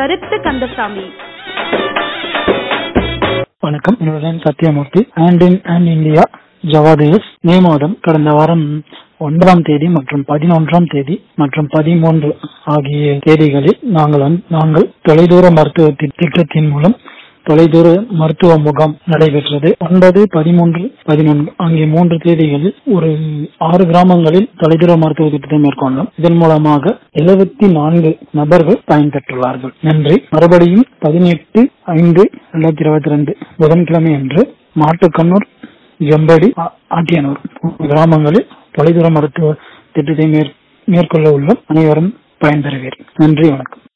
கருத்து கந்தசாமி வணக்கம் என்னுடன் Sathyamoorthy and in and India ஜவாதேஸ் மே மாதம் கடந்த வாரம் ஒன்பதாம் தேதி மற்றும் பதினொன்றாம் தேதி மற்றும் பதிமூன்று ஆகிய தேதிகளில் நாங்கள் வந்து- நாங்கள் தொலைதூர மருத்துவ தி- திட்டத்தின் மூலம் தொலைதூர மருத்துவ முகாம் நடைபெற்றது ஒன்பது பதிமூன்று பதினொன்று ஆகிய மூன்று தேதிகளில் ஒரு ஆறு கிராமங்களில் தொலைதூர மருத்துவ திட்டத்தை மேற்கொண்டோம் இதன் மூலமாக எழுபத்தி நான்கு நபர்கள் பயன்பெற்றுள்ளார்கள் நன்றி மறுபடியும் பதினெட்டு ஐந்து இரண்டாயிரத்தி இருபத்தி ரெண்டு புதன்கிழமை அன்று மாட்டுக்கண்ணூர் ஜம்படி ஆ- ஆட்டியனூர் கிராமங்களில் தொலைதூர மருத்துவ திட்டத்தை மேற்- மேற்கொள்ள உள்ளோம் அனைவரும் பயன்பெறுவீர் நன்றி வணக்கம்